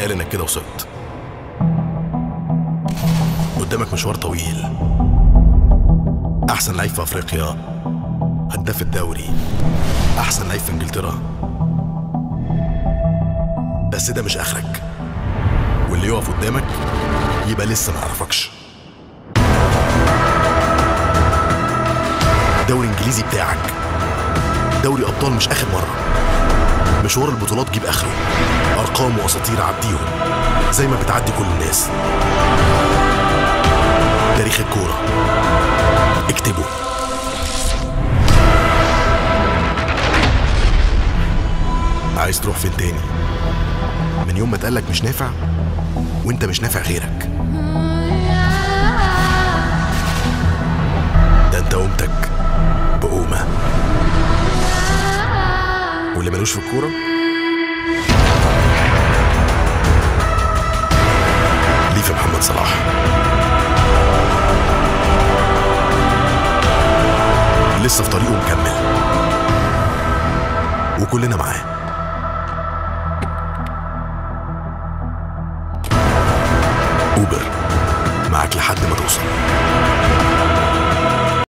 قال انك كده وصلت قدامك مشوار طويل احسن لعيب في افريقيا هداف الدوري احسن لعيب في انجلترا بس ده مش اخرك واللي يقف قدامك يبقى لسه ما يعرفكش الدوري الانجليزي بتاعك دوري ابطال مش اخر مره مشوار البطولات جيب اخره ارقام واساطير عديهم زي ما بتعدي كل الناس تاريخ الكوره اكتبه عايز تروح فين تاني من يوم ما اتقالك مش نافع وانت مش نافع غيرك ده انت قومتك بقومه واللي ملوش في الكوره ليه في محمد صلاح لسه في طريقه مكمل وكلنا معاه اوبر معاك لحد ما توصل